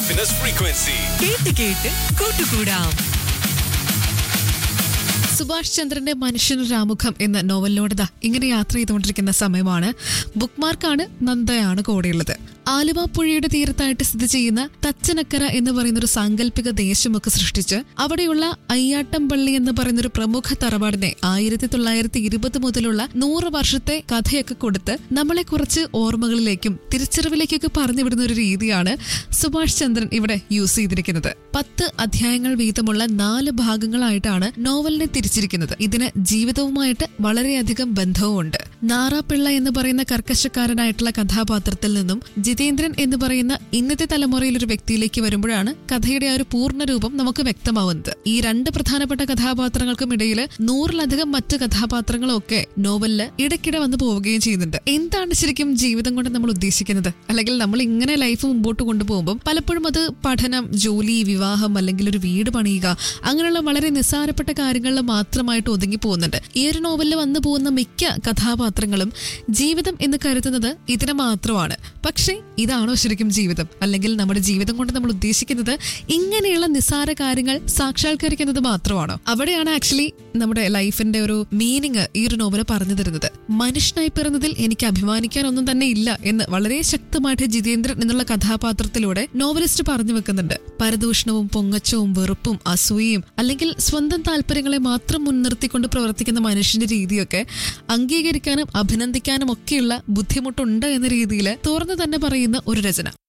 happiness frequency. കേട്ട് കേട്ട് കൂട്ടുകൂടാം സുഭാഷ് ചന്ദ്രന്റെ മനുഷ്യനൊരാമുഖം എന്ന നോവലിലൂടെ ദാ ഇങ്ങനെ യാത്ര ചെയ്തുകൊണ്ടിരിക്കുന്ന സമയമാണ് ബുക്ക് മാർക്കാണ് നന്ദയാണ് കൂടെയുള്ളത് ആലുവ പുഴയുടെ തീരത്തായിട്ട് സ്ഥിതി ചെയ്യുന്ന തച്ചനക്കര എന്ന് പറയുന്ന ഒരു സാങ്കല്പിക ദേശമൊക്കെ സൃഷ്ടിച്ച് അവിടെയുള്ള അയ്യാട്ടം പള്ളി എന്ന് പറയുന്ന ഒരു പ്രമുഖ തറവാടിനെ ആയിരത്തി തൊള്ളായിരത്തി ഇരുപത് മുതലുള്ള നൂറ് വർഷത്തെ കഥയൊക്കെ കൊടുത്ത് നമ്മളെ കുറച്ച് ഓർമ്മകളിലേക്കും തിരിച്ചറിവിലേക്കൊക്കെ പറഞ്ഞു വിടുന്ന ഒരു രീതിയാണ് സുഭാഷ് ചന്ദ്രൻ ഇവിടെ യൂസ് ചെയ്തിരിക്കുന്നത് പത്ത് അധ്യായങ്ങൾ വീതമുള്ള നാല് ഭാഗങ്ങളായിട്ടാണ് നോവലിനെ തിരിച്ചിരിക്കുന്നത് ഇതിന് ജീവിതവുമായിട്ട് വളരെയധികം ബന്ധവുമുണ്ട് നാറാപ്പിള്ള എന്ന് പറയുന്ന കർക്കശക്കാരനായിട്ടുള്ള കഥാപാത്രത്തിൽ നിന്നും ജിതേന്ദ്രൻ എന്ന് പറയുന്ന ഇന്നത്തെ തലമുറയിൽ ഒരു വ്യക്തിയിലേക്ക് വരുമ്പോഴാണ് കഥയുടെ ആ ഒരു പൂർണ്ണ രൂപം നമുക്ക് വ്യക്തമാവുന്നത് ഈ രണ്ട് പ്രധാനപ്പെട്ട കഥാപാത്രങ്ങൾക്കും ഇടയിൽ നൂറിലധികം മറ്റ് കഥാപാത്രങ്ങളും ഒക്കെ നോവലില് ഇടയ്ക്കിടെ വന്നു പോവുകയും ചെയ്യുന്നുണ്ട് എന്താണ് ശരിക്കും ജീവിതം കൊണ്ട് നമ്മൾ ഉദ്ദേശിക്കുന്നത് അല്ലെങ്കിൽ നമ്മൾ ഇങ്ങനെ ലൈഫ് മുമ്പോട്ട് കൊണ്ടുപോകുമ്പോൾ പലപ്പോഴും അത് പഠനം ജോലി വിവാഹം അല്ലെങ്കിൽ ഒരു വീട് പണിയുക അങ്ങനെയുള്ള വളരെ നിസ്സാരപ്പെട്ട കാര്യങ്ങളിൽ മാത്രമായിട്ട് ഒതുങ്ങി പോകുന്നുണ്ട് ഈ ഒരു നോവലിൽ വന്നു പോകുന്ന മിക്ക കഥാപാത്രങ്ങളും ജീവിതം എന്ന് കരുതുന്നത് ഇതിനെ മാത്രമാണ് പക്ഷേ ഇതാണോ ശരിക്കും ജീവിതം അല്ലെങ്കിൽ നമ്മുടെ ജീവിതം കൊണ്ട് നമ്മൾ ഉദ്ദേശിക്കുന്നത് ഇങ്ങനെയുള്ള നിസ്സാര കാര്യങ്ങൾ സാക്ഷാത്കരിക്കുന്നത് മാത്രമാണോ അവിടെയാണ് ആക്ച്വലി നമ്മുടെ ലൈഫിന്റെ ഒരു മീനിങ് ഈ ഒരു നോവൽ പറഞ്ഞു തരുന്നത് മനുഷ്യനായി പിറന്നതിൽ എനിക്ക് അഭിമാനിക്കാനൊന്നും തന്നെ ഇല്ല എന്ന് വളരെ ശക്തമായിട്ട് ജിതേന്ദ്രൻ എന്നുള്ള കഥാപാത്രത്തിലൂടെ നോവലിസ്റ്റ് പറഞ്ഞു വെക്കുന്നുണ്ട് പരദൂഷണവും പൊങ്ങച്ചവും വെറുപ്പും അസൂയയും അല്ലെങ്കിൽ സ്വന്തം താല്പര്യങ്ങളെ മാത്രം മുൻനിർത്തിക്കൊണ്ട് പ്രവർത്തിക്കുന്ന മനുഷ്യന്റെ രീതിയൊക്കെ അംഗീകരിക്കാനും അഭിനന്ദിക്കാനും ഒക്കെയുള്ള ബുദ്ധിമുട്ടുണ്ട് എന്ന രീതിയിൽ തുറന്നു തന്നെ പറയുന്ന ഒരു രചന